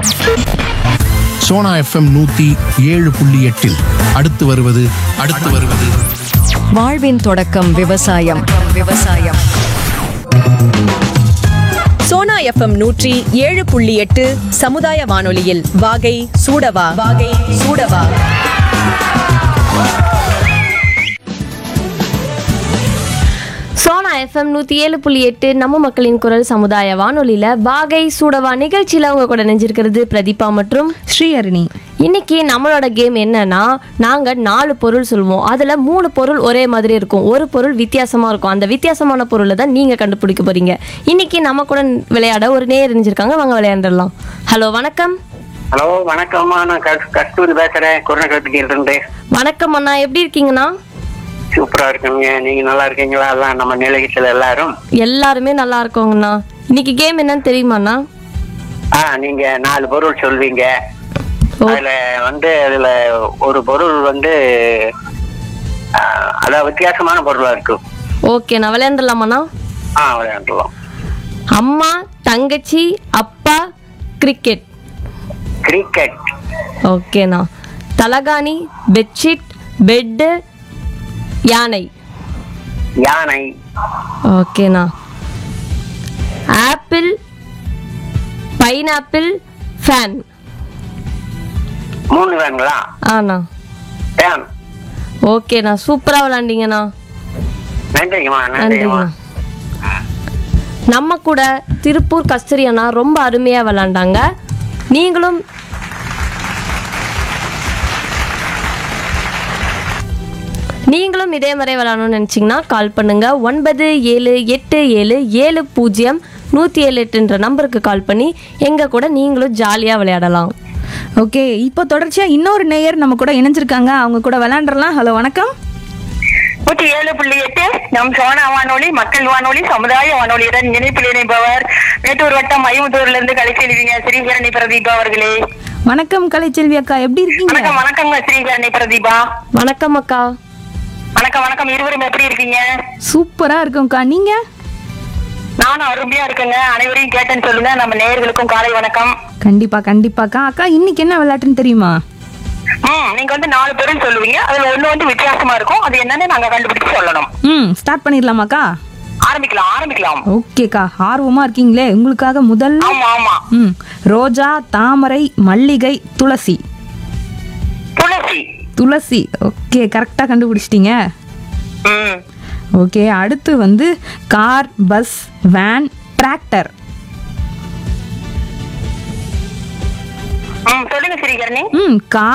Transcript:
Sona FM நூத்தி ஏழு புள்ளி எட்டில் அடுத்து வருவது அடுத்து வருவது வாழ்வின் தொடக்கம் விவசாயம் விவசாயம் சோனா எஃப்எம் நூற்றி ஏழு புள்ளி எட்டு சமுதாய வானொலியில் வாகை சூடவா வாகை சூடவா சோனா எஃப்எம் நூற்றி ஏழு புள்ளி எட்டு நம்ம மக்களின் குரல் சமுதாய வானொலியில் வாகை சூடவா நிகழ்ச்சியில் அவங்க கூட நெஞ்சிருக்கிறது பிரதீபா மற்றும் ஸ்ரீஹரணி இன்னைக்கு நம்மளோட கேம் என்னன்னா நாங்கள் நாலு பொருள் சொல்லுவோம் அதில் மூணு பொருள் ஒரே மாதிரி இருக்கும் ஒரு பொருள் வித்தியாசமாக இருக்கும் அந்த வித்தியாசமான பொருளை தான் நீங்கள் கண்டுபிடிக்க போறீங்க இன்னைக்கு நம்ம கூட விளையாட ஒரு நேர் இருந்திருக்காங்க வாங்க விளையாண்டுடலாம் ஹலோ வணக்கம் ஹலோ வணக்கம்மா நான் கஸ்- கஸ்தூரி பேசுறேன் குருணகத்துக்கு இருந்து வணக்கம் அண்ணா எப்படி இருக்கீங்கண்ணா சூப்பரா இருக்கீங்க நீங்க நல்லா இருக்கீங்களா எல்லாம் நம்ம நிலையத்தில் எல்லாரும் எல்லாருமே நல்லா இருக்கோங்கண்ணா இன்னைக்கு கேம் என்னன்னு தெரியுமாண்ணா ஆ நீங்க நாலு பொருள் சொல்வீங்க ஓ. அதுல வந்து அதுல ஒரு பொருள் வந்து ஆ, அதான் வித்தியாசமான பொருளா இருக்கும் ஓகே நான் விளையாண்டுலாமாண்ணா ஆ விளையாடலாம் அம்மா தங்கச்சி அப்பா கிரிக்கெட் கிரிக்கெட் ஓகேண்ணா தலகாணி பெட்ஷீட் பெட்டு யானை யானை ஓகேண்ணா ஆப்பிள் பைனாப்பிள் ஃபேன் மூணு வேணுங்களா ஆண்ணா ஃபேன் ஓகேண்ணா சூப்பராக விளாண்டிங்கண்ணா நன்றிங்கம்மா நன்றிங்கண்ணா நன்றிங்கம்மா நம்ம கூட திருப்பூர் கஸ்தூரி அண்ணா ரொம்ப அருமையாக விளாண்டாங்க நீங்களும் நீங்களும் இதே மாதிரி விளாடணும்னு நினச்சிங்கன்னா கால் பண்ணுங்க ஒன்பது ஏழு எட்டு ஏழு ஏழு பூஜ்ஜியம் நூற்றி ஏழு எட்டுன்ற நம்பருக்கு கால் பண்ணி எங்கள் கூட நீங்களும் ஜாலியாக விளையாடலாம் ஓகே இப்போ தொடர்ச்சியா இன்னொரு நேயர் நம்ம கூட இணைஞ்சிருக்காங்க அவங்க கூட விளையாண்டுறலாம் ஹலோ வணக்கம் நூற்றி ஏழு புள்ளி எட்டு நம் சோனா வானொலி மக்கள் வானொலி சமுதாய வானொலியுடன் இணைப்பில் இணைப்பவர் மேட்டூர் வட்டம் ஐமுத்தூர்ல இருந்து கலைச்செல்விங்க ஸ்ரீகரணி பிரதீபா அவர்களே வணக்கம் கலைச்செல்வி அக்கா எப்படி இருக்கீங்க வணக்கம் வணக்கங்க ஸ்ரீகரணி பிரதீபா வணக்கம் அக்கா வணக்கம் வணக்கம் இருவரும் எப்படி இருக்கீங்க சூப்பரா இருக்கும்க்கா நீங்க நானும் அருமையா இருக்கேங்க அனைவரையும் கேட்டேன்னு சொல்லுங்க நம்ம நேயர்களுக்கும் காலை வணக்கம் கண்டிப்பா கண்டிப்பாக்கா அக்கா இன்னைக்கு என்ன விளையாட்டுன்னு தெரியுமா ம் நீங்க வந்து நாலு பொருள் சொல்லுவீங்க அதுல ஒண்ணு வந்து வித்தியாசமா இருக்கும் அது என்னன்னு நாங்க கண்டுபிடிச்சு சொல்லணும் ம் ஸ்டார்ட் பண்ணிடலாமாக்கா ஆரம்பிக்கலாம் ஆரம்பிக்கலாம் ஓகேக்கா ஆர்வமா இருக்கீங்களே உங்களுக்காக முதல் ஆமா ஆமா ம் ரோஜா தாமரை மல்லிகை துளசி துளசி துளசி ஓகே கரெக்டாக கண்டுபிடிச்சிட்டீங்க ம் ஓகே அடுத்து வந்து கார் பஸ் வேன் டிராக்டர் ம் சொல்லுங்க ஸ்ரீகரணி ம் கார்